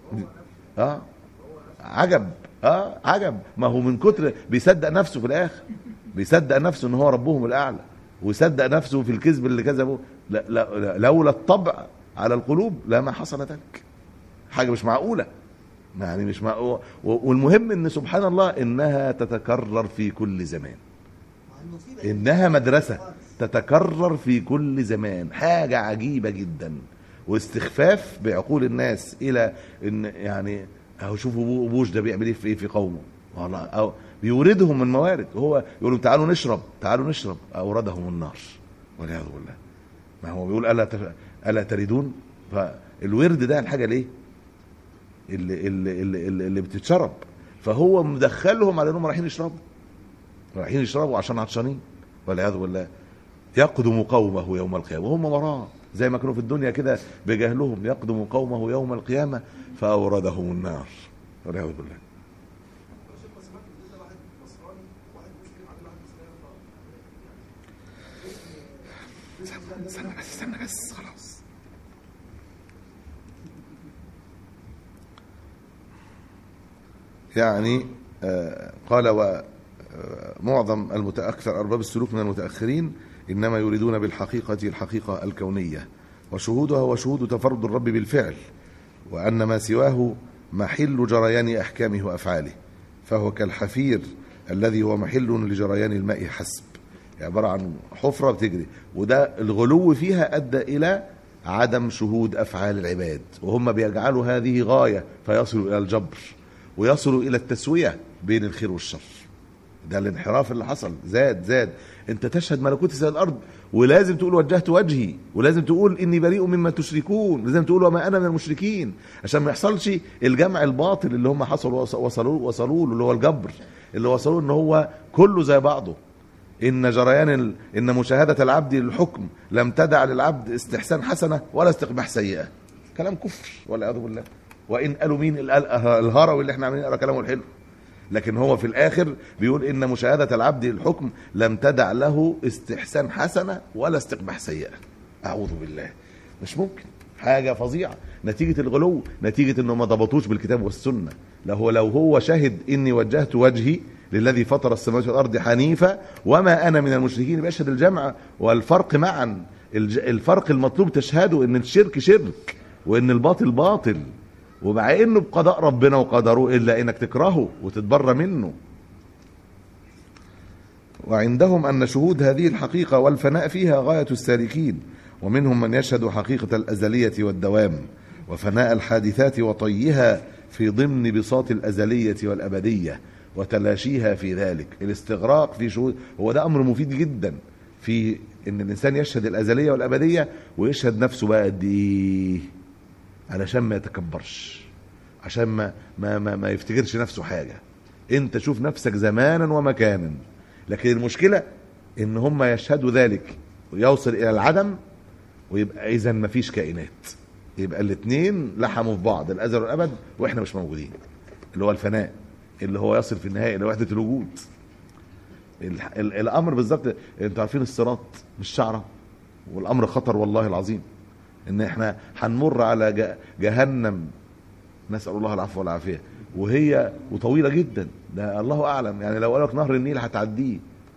اه عجب اه عجب ما هو من كتر بيصدق نفسه في الاخر بيصدق نفسه ان هو ربهم الاعلى ويصدق نفسه في الكذب اللي كذبه لا لا لا لولا الطبع على القلوب لما حصل ذلك حاجه مش معقوله يعني مش معقول والمهم ان سبحان الله انها تتكرر في كل زمان مع المصيبه انها مدرسه تتكرر في كل زمان حاجه عجيبه جدا واستخفاف بعقول الناس الى ان يعني اهو شوفوا بو- بوش ده بيعمل ايه في ايه في قومه والله او بيوردهم من موارد وهو يقول لهم تعالوا نشرب تعالوا نشرب اوردهم النار والعياذ بالله ما هو بيقول الا تف... الا تريدون فالورد ده الحاجه ليه اللي اللي اللي, اللي, اللي بتتشرب فهو مدخلهم على انهم رايحين يشربوا رايحين يشربوا عشان عطشانين والعياذ بالله يقدم قومه يوم القيامه وهم وراه زي ما كانوا في الدنيا كده بجهلهم يقدم قومه يوم القيامه فاوردهم النار والعياذ بالله استنى بس استنى بس خلاص يعني آه، قال و معظم المتأكثر أرباب السلوك من المتأخرين إنما يريدون بالحقيقة الحقيقة الكونية وشهودها هو شهود تفرد الرب بالفعل وأن ما سواه محل جريان أحكامه وأفعاله فهو كالحفير الذي هو محل لجريان الماء حسب عبارة عن حفرة بتجري وده الغلو فيها أدى إلى عدم شهود أفعال العباد وهم بيجعلوا هذه غاية فيصلوا إلى الجبر ويصلوا إلى التسوية بين الخير والشر ده الانحراف اللي حصل زاد زاد انت تشهد ملكوت السماء الارض ولازم تقول وجهت وجهي ولازم تقول اني بريء مما تشركون لازم تقول وما انا من المشركين عشان ما يحصلش الجمع الباطل اللي هم حصلوا وصلوا وصلوا له اللي هو الجبر اللي وصلوا ان هو كله زي بعضه ان جريان ال... ان مشاهده العبد للحكم لم تدع للعبد استحسان حسنه ولا استقباح سيئه كلام كفر والعياذ بالله وان قالوا مين ال- الهروي اللي احنا عاملين نقرا كلامه الحلو لكن هو في الاخر بيقول ان مشاهده العبد للحكم لم تدع له استحسان حسنه ولا استقباح سيئه اعوذ بالله مش ممكن حاجه فظيعه نتيجه الغلو نتيجه انه ما ضبطوش بالكتاب والسنه لو هو لو هو شهد اني وجهت وجهي للذي فطر السماوات والارض حنيفا وما انا من المشركين بيشهد الجمع والفرق معا الج- الفرق المطلوب تشهده ان الشرك شرك وان الباطل باطل ومع انه بقضاء ربنا وقدره الا انك تكرهه وتتبرى منه وعندهم ان شهود هذه الحقيقه والفناء فيها غايه السالكين ومنهم من يشهد حقيقه الازليه والدوام وفناء الحادثات وطيها في ضمن بساط الازليه والابديه وتلاشيها في ذلك الاستغراق في شهود هو ده امر مفيد جدا في ان الانسان يشهد الازليه والابديه ويشهد نفسه بقى قد ايه علشان ما يتكبرش عشان ما ما ما, ما يفتكرش نفسه حاجه انت شوف نفسك زمانا ومكانا لكن المشكله ان هم يشهدوا ذلك ويوصل الى العدم ويبقى اذا ما فيش كائنات يبقى الاثنين لحموا في بعض الازل والابد واحنا مش موجودين اللي هو الفناء اللي هو يصل في النهايه الى وحده الوجود ال- ال- الامر بالظبط انتوا عارفين الصراط مش شعره والامر خطر والله العظيم ان احنا هنمر على ج- جهنم نسال الله العفو والعافيه وهي وطويله جدا ده الله اعلم يعني لو قال لك نهر النيل هتعديه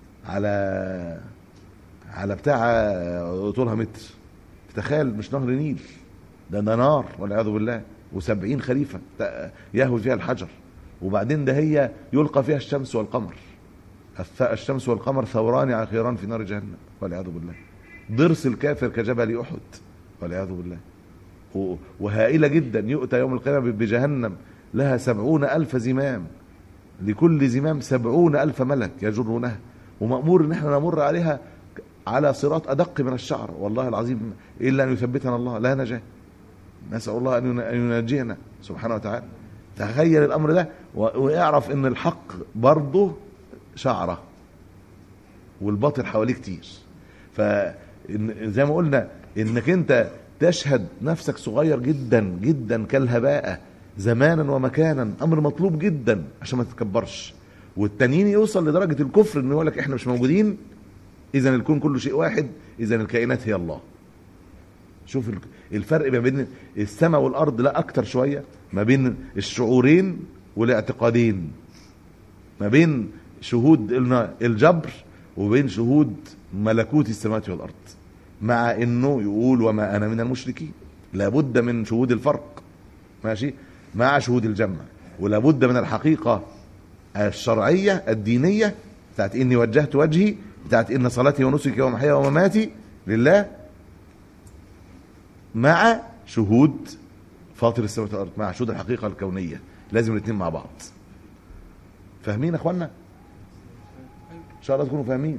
على على بتاع طولها متر تخيل مش نهر نيل ده ده نار والعياذ بالله وسبعين خليفه ت- يهوي فيها الحجر وبعدين ده هي يلقى فيها الشمس والقمر الث- الشمس والقمر ثوران عقيران في نار جهنم والعياذ بالله ضرس الكافر كجبل احد والعياذ بالله و- وهائلة جدا يؤتى يوم القيامة بجهنم لها سبعون ألف زمام لكل زمام سبعون ألف ملك يجرونها ومأمور ان احنا نمر عليها على صراط أدق من الشعر والله العظيم إلا أن يثبتنا الله لا نجاة نسأل الله أن ين- أن ينجينا سبحانه وتعالى تخيل الأمر ده و- واعرف أن الحق برضه شعرة والباطل حواليه كتير فزي ما قلنا انك انت تشهد نفسك صغير جدا جدا كالهباء زمانا ومكانا امر مطلوب جدا عشان ما تتكبرش والتانيين يوصل لدرجه الكفر انه يقول لك احنا مش موجودين اذا الكون كله شيء واحد اذا الكائنات هي الله شوف ال- الفرق ما بين السماء والارض لا اكتر شويه ما بين الشعورين والاعتقادين ما بين شهود قلنا الجبر وبين شهود ملكوت السماوات والارض مع انه يقول وما انا من المشركين لابد من شهود الفرق ماشي مع شهود الجمع ولابد من الحقيقه الشرعيه الدينيه بتاعت اني وجهت وجهي بتاعت ان صلاتي ونسكي ومحياي ومماتي لله مع شهود فاطر السماوات والارض مع شهود الحقيقه الكونيه لازم الاثنين مع بعض فاهمين يا اخوانا ان شاء الله تكونوا فاهمين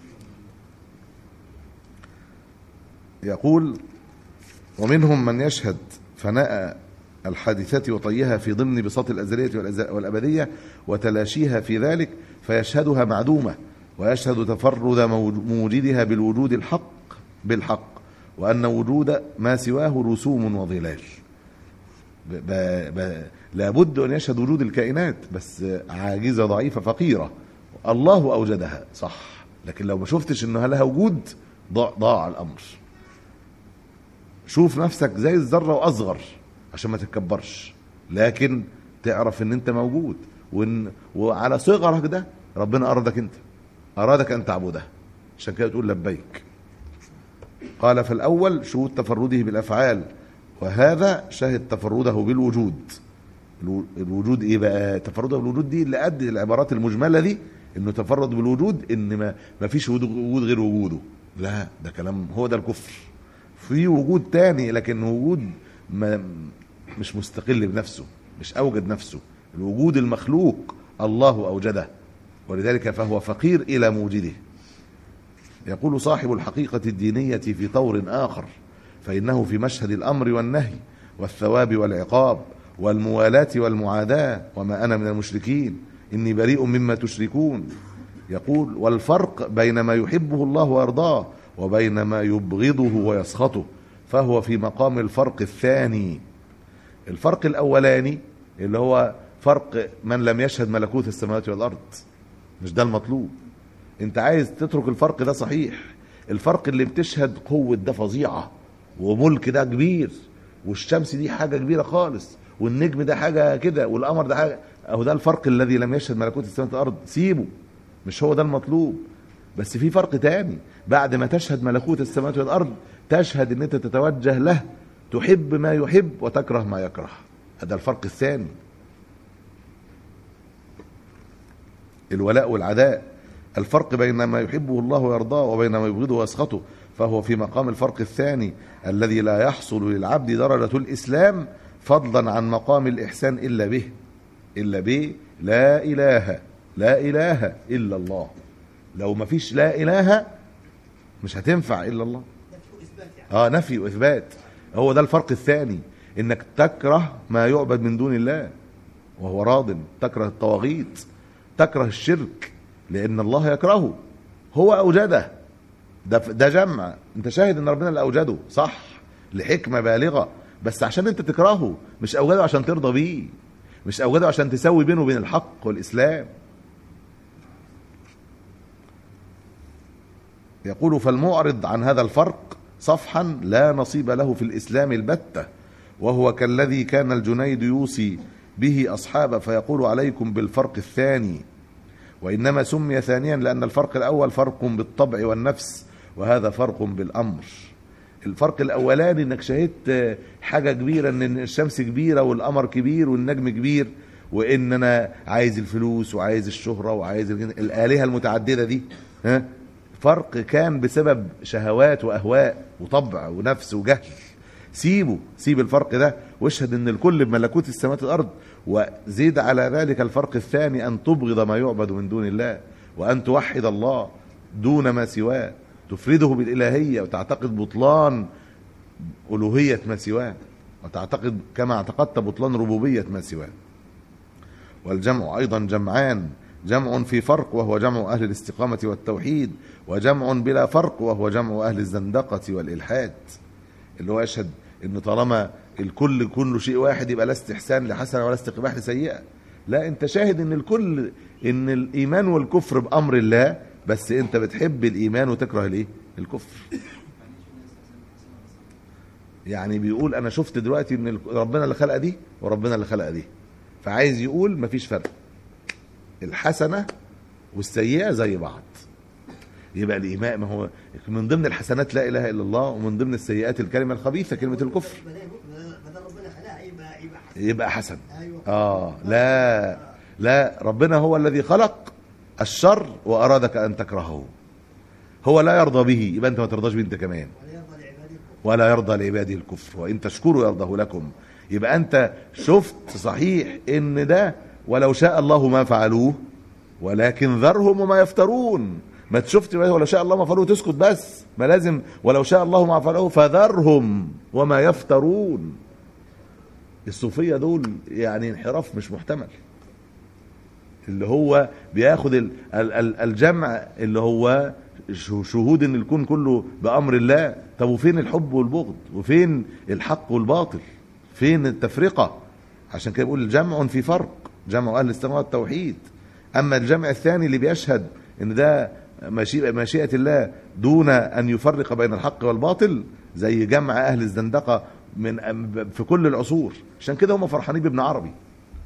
يقول ومنهم من يشهد فناء الحادثات وطيها في ضمن بساط الأزلية والأز- والأبدية وتلاشيها في ذلك فيشهدها معدومة ويشهد تفرد موج- موجدها بالوجود الحق بالحق وأن وجود ما سواه رسوم وظلال ب... ب... ب... لابد أن يشهد وجود الكائنات بس عاجزة ضعيفة فقيرة الله أوجدها صح لكن لو ما شفتش أنها لها وجود ضاع, ضاع الأمر شوف نفسك زي الذرة وأصغر عشان ما تتكبرش لكن تعرف ان انت موجود وإن وعلى صغرك ده ربنا أرادك أنت أرادك أن تعبده عشان كده تقول لبيك قال فالأول شهود تفرده بالأفعال وهذا شهد تفرده بالوجود الو- الوجود ايه بقى تفرده بالوجود دي اللي قد العبارات المجمله دي انه تفرد بالوجود ان ما ما فيش وجود وجود غير وجوده لا ده كلام هو ده الكفر في وجود تاني لكن وجود ما مش مستقل بنفسه مش اوجد نفسه الوجود المخلوق الله اوجده ولذلك فهو فقير الى موجده يقول صاحب الحقيقة الدينية في طور آخر فإنه في مشهد الأمر والنهي والثواب والعقاب والموالاة والمعاداة وما أنا من المشركين إني بريء مما تشركون يقول والفرق بين ما يحبه الله ويرضاه وبين ما يبغضه ويسخطه فهو في مقام الفرق الثاني الفرق الأولاني اللي هو فرق من لم يشهد ملكوت السماوات والأرض مش ده المطلوب انت عايز تترك الفرق ده صحيح الفرق اللي بتشهد قوة ده فظيعة وملك ده كبير والشمس دي حاجة كبيرة خالص والنجم ده حاجة كده والقمر ده حاجة اهو ده الفرق الذي لم يشهد ملكوت السماوات والارض سيبه مش هو ده المطلوب بس في فرق تاني بعد ما تشهد ملكوت السماوات والارض تشهد ان انت تتوجه له تحب ما يحب وتكره ما يكره هذا الفرق الثاني الولاء والعداء الفرق بين ما يحبه الله ويرضاه وبين ما يبغضه ويسخطه فهو في مقام الفرق الثاني الذي لا يحصل للعبد درجة الإسلام فضلا عن مقام الإحسان إلا به إلا به لا إله لا إله إلا الله لو ما فيش لا إله مش هتنفع إلا الله ده فيه اثبات يعني اه نفي واثبات هو ده الفرق الثاني انك تكره ما يعبد من دون الله وهو راض تكره الطواغيت تكره الشرك لان الله يكرهه هو اوجده ده ده جمع انت شاهد ان ربنا اللي اوجده صح لحكمه بالغه بس عشان انت تكرهه مش اوجده عشان ترضى بيه مش اوجده عشان تسوي بينه وبين الحق والاسلام يقول فالمعرض عن هذا الفرق صفحا لا نصيب له في الإسلام البتة وهو كالذي كان الجنيد يوصي به أصحابه فيقول عليكم بالفرق الثاني وإنما سمي ثانيا لأن الفرق الأول فرق بالطبع والنفس وهذا فرق بالأمر الفرق الأولاني إنك شهدت حاجة كبيرة إن الشمس كبيرة والقمر كبير والنجم كبير وإن أنا عايز الفلوس وعايز الشهرة وعايز الجن- الآلهة المتعددة دي ها فرق كان بسبب شهوات واهواء وطبع ونفس وجهل سيبه سيب الفرق ده واشهد ان الكل بملكوت السماوات والارض وزيد على ذلك الفرق الثاني ان تبغض ما يعبد من دون الله وان توحد الله دون ما سواه تفرده بالالهيه وتعتقد بطلان الوهيه ما سواه وتعتقد كما اعتقدت بطلان ربوبيه ما سواه والجمع أيضا جمعان جمع في فرق وهو جمع أهل الاستقامة والتوحيد وجمع بلا فرق وهو جمع أهل الزندقة والإلحاد اللي هو يشهد إن طالما الكل كله شيء واحد يبقى لا استحسان لحسنة ولا استقباح لسيئة لا أنت شاهد إن الكل إن الإيمان والكفر بأمر الله بس أنت بتحب الإيمان وتكره الإيه؟ الكفر يعني بيقول انا شفت دلوقتي ان ال- ربنا اللي خلق دي وربنا اللي خلق دي فعايز يقول مفيش فرق الحسنه والسيئه زي بعض يبقى الايمان ما هو من ضمن الحسنات لا اله الا الله ومن ضمن السيئات الكلمه الخبيثه كلمه الكفر ما دام ما دام ربنا خلقها يبقى يبقى حسن يبقى حسن ايوه اه لا لا ربنا هو الذي خلق الشر وارادك ان تكرهه هو لا يرضى به يبقى انت ما ترضاش بيه انت كمان ولا يرضى لعباده الكفر ولا يرضى لعباده الكفر وان تشكروا يرضه لكم يبقى انت شفت صحيح ان ده ولو شاء الله ما فعلوه ولكن ذرهم وما يفترون ما تشفت ولو شاء الله ما فعلوه تسكت بس ما لازم ولو شاء الله ما فعلوه فذرهم وما يفترون الصوفية دول يعني انحراف مش محتمل اللي هو بياخد ال- ال- ال- الجمع اللي هو ش- شهود ان الكون كله بامر الله طب وفين الحب والبغض وفين الحق والباطل فين التفرقه عشان كده بيقول جمع في فرق جمع اهل السماء والتوحيد اما الجمع الثاني اللي بيشهد ان ده مشيئة, مشيئة الله دون ان يفرق بين الحق والباطل زي جمع اهل الزندقه من في كل العصور عشان كده هم فرحانين بابن عربي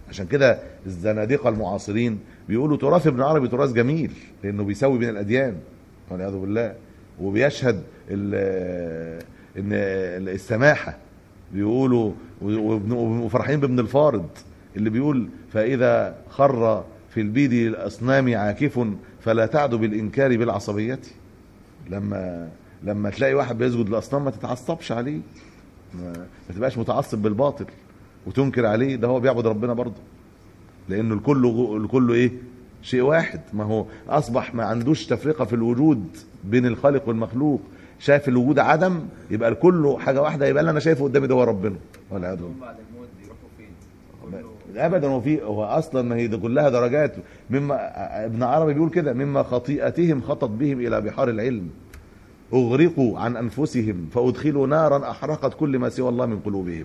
عشان كده الزنادقه المعاصرين بيقولوا تراث ابن عربي تراث جميل لانه بيسوي بين الاديان والعياذ بالله وبيشهد ال- ان السماحه بيقولوا وابن- وفرحين بابن الفارض اللي بيقول فاذا خر في البيد الاصنام عاكف فلا تعد بالانكار بالعصبيه لما لما تلاقي واحد بيسجد للاصنام ما تتعصبش عليه ما, ما تبقاش متعصب بالباطل وتنكر عليه ده هو بيعبد ربنا برضه لانه الكل الكل ايه شيء واحد ما هو اصبح ما عندوش تفرقه في الوجود بين الخالق والمخلوق شايف الوجود عدم يبقى الكل حاجه واحده يبقى اللي انا شايفه قدامي ده هو ربنا والعياذ بالله بعد الموت يروحوا فين؟ ابدا هو في هو اصلا ما هي دي كلها درجات مما ابن عربي بيقول كده مما خطيئتهم خطت بهم الى بحار العلم اغرقوا عن انفسهم فادخلوا نارا احرقت كل ما سوى الله من قلوبهم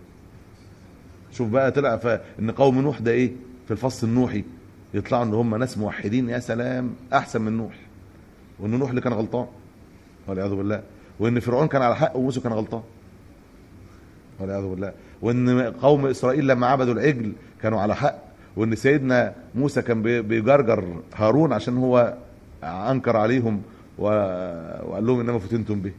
شوف بقى طلع ف- ان قوم نوح ده ايه في الفصل النوحي يطلعوا ان هم ناس موحدين يا سلام احسن من نوح وان نوح اللي كان غلطان والعياذ بالله وان فرعون كان على حق وموسى كان غلطان والعياذ بالله وان قوم اسرائيل لما عبدوا العجل كانوا على حق وان سيدنا موسى كان بي- بيجرجر هارون عشان هو انكر عليهم و... وقال لهم انما فتنتم به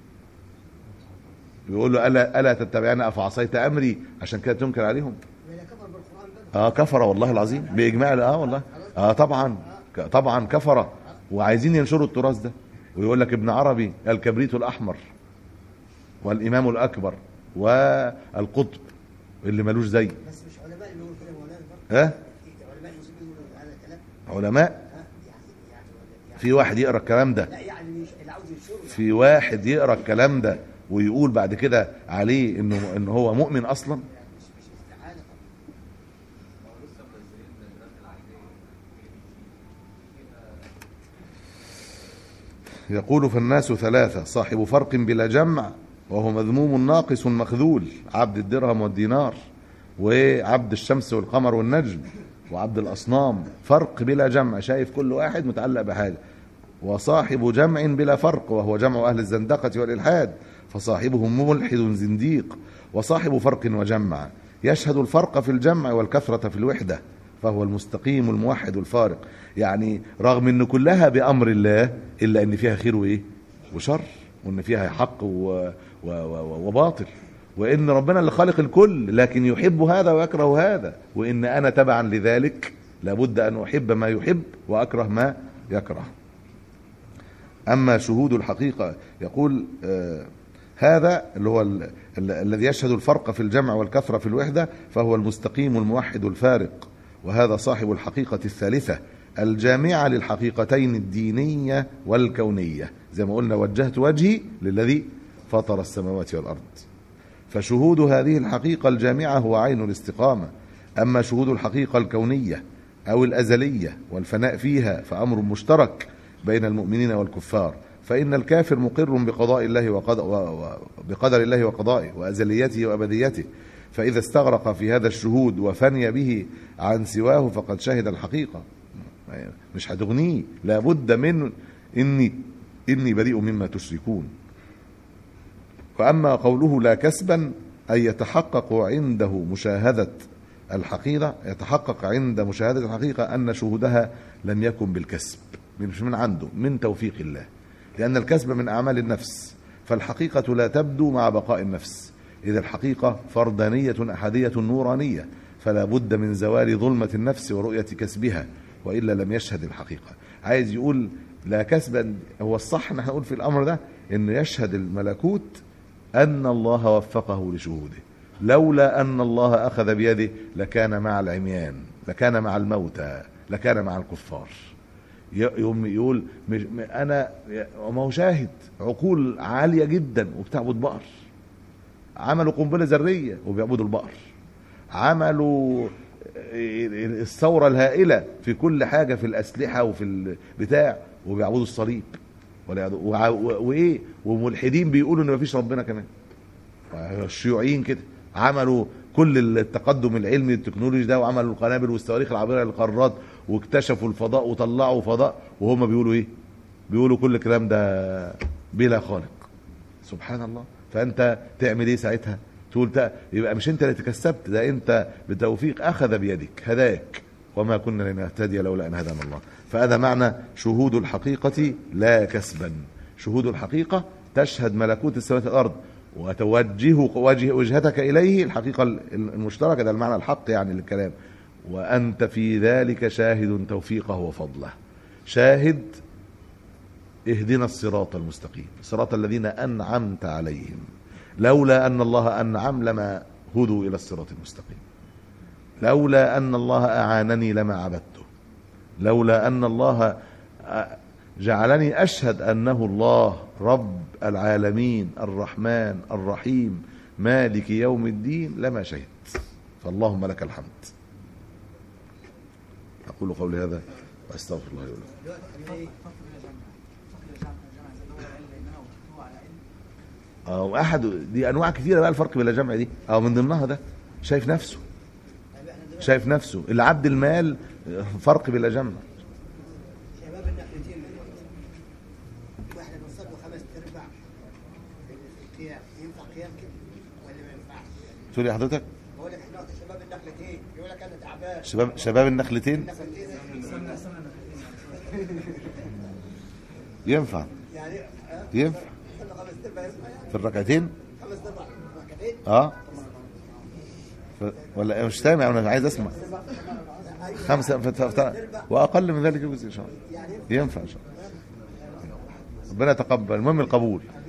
بيقول له الا الا تتبعون افعصيت امري عشان كده تنكر عليهم إذا كفر بالقرآن بقى اه كفر والله العظيم باجماع اه والله اه طبعا ك- طبعا كفر وعايزين ينشروا التراث ده ويقول لك ابن عربي الكبريت الاحمر والامام الاكبر والقطب اللي ملوش زي بس مش علماء اللي يقولوا كده مولانا برضه ها علماء المسلمين يقولوا هذا الكلام علماء ها يعني يعني يعني في واحد يقرا الكلام ده لا يعني مش اللي عاوز ينشره يعني. في واحد يقرا الكلام ده ويقول بعد كده عليه انه ان هو مؤمن اصلا مش مش استعانه طبعا هو لسه منزلين الناس العادية يقول فالناس ثلاثة صاحب فرق بلا جمع وهو مذموم ناقص مخذول عبد الدرهم والدينار وعبد الشمس والقمر والنجم وعبد الأصنام فرق بلا جمع شايف كل واحد متعلق بحاجة وصاحب جمع بلا فرق وهو جمع أهل الزندقة والإلحاد فصاحبهم ملحد زنديق وصاحب فرق وجمع يشهد الفرق في الجمع والكثرة في الوحدة فهو المستقيم الموحد الفارق يعني رغم ان كلها بامر الله الا ان فيها خير وايه وشر وان فيها حق و... و... و... وباطل وان ربنا اللي خالق الكل لكن يحب هذا ويكره هذا وان انا تبعا لذلك لابد ان احب ما يحب واكره ما يكره اما شهود الحقيقه يقول آه هذا اللي هو ال- ال- الذي يشهد الفرق في الجمع والكثره في الوحده فهو المستقيم الموحد الفارق وهذا صاحب الحقيقه الثالثه الجامعه للحقيقتين الدينيه والكونيه زي ما قلنا وجهت وجهي للذي فطر السماوات والارض فشهود هذه الحقيقه الجامعه هو عين الاستقامه اما شهود الحقيقه الكونيه او الازليه والفناء فيها فامر مشترك بين المؤمنين والكفار فان الكافر مقر بقضاء الله وقد... و... و... بقدر الله وقضائه وازليته وابديته فاذا استغرق في هذا الشهود وفني به عن سواه فقد شهد الحقيقه مش هتغنيه لابد من اني اني بريء مما تشركون واما قوله لا كسبا اي يتحقق عنده مشاهده الحقيقه يتحقق عند مشاهده الحقيقه ان شهودها لم يكن بالكسب مش من عنده من توفيق الله لان الكسب من اعمال النفس فالحقيقه لا تبدو مع بقاء النفس اذا الحقيقه فردانيه احديه نورانيه فلا بد من زوال ظلمه النفس ورؤيه كسبها والا لم يشهد الحقيقه عايز يقول لا كسبا هو الصح ان احنا نقول في الامر ده انه يشهد الملكوت ان الله وفقه لشهوده لولا ان الله اخذ بيده لكان مع العميان لكان مع الموتى لكان مع الكفار ي- يوم يقول مش م- انا ما هو شاهد عقول عاليه جدا وبتعبد بقر عملوا قنبله ذريه وبيعبدوا البقر عملوا الثوره الهائله في كل حاجه في الاسلحه وفي البتاع وبيعبدوا الصليب والعياذ- وع- و- وايه وملحدين بيقولوا ان مفيش ربنا كمان الشيوعيين كده عملوا كل التقدم العلمي التكنولوجي ده وعملوا القنابل والصواريخ العابره للقارات واكتشفوا الفضاء وطلعوا فضاء وهم بيقولوا ايه؟ بيقولوا كل الكلام ده بلا خالق سبحان الله فانت تعمل ايه ساعتها؟ تقول تا- يبقى مش انت اللي تكسبت ده انت بتوفيق اخذ بيدك هداك وما كنا لنهتدي لولا ان هدانا الله فهذا معنى شهود الحقيقه لا كسبا شهود الحقيقه تشهد ملكوت السماوات والارض وتوجه وجه وجهتك اليه الحقيقه المشتركه ده المعنى الحق يعني للكلام وانت في ذلك شاهد توفيقه وفضله شاهد اهدنا الصراط المستقيم صراط الذين انعمت عليهم لولا ان الله انعم لما هدوا الى الصراط المستقيم لولا ان الله اعانني لما عبدته لولا ان الله جعلني اشهد انه الله رب العالمين الرحمن الرحيم مالك يوم الدين لما شهدت فاللهم لك الحمد اقول قولي هذا واستغفر الله لي ولكم دلوقتي احنا ايه او احد دي انواع كثيره بقى الفرق بين الجمع دي او من ضمنها ده شايف نفسه طيب احنا دلوقتي شايف نفسه اللي عبد المال فرق بلا جمع شباب الناحيتين واحنا بنصلي خمس ارباع في القيام ينفع قيام كده ولا ما ينفعش؟ تقول لي حضرتك بقول لك احنا شباب النخلتين يقول لك انا تعبان شباب شباب النخلتين النخلتين ينفع يعني ها؟ ينفع صلي خمس ارباع ينفع يعني في الركعتين خمس ارباع ركعتين اه ف... ولا إيه؟ مش سامع انا عايز اسمع خمسة فت... فت... واقل من ذلك يجوز ان شاء الله يعني ينفع ان شاء الله ربنا يتقبل المهم القبول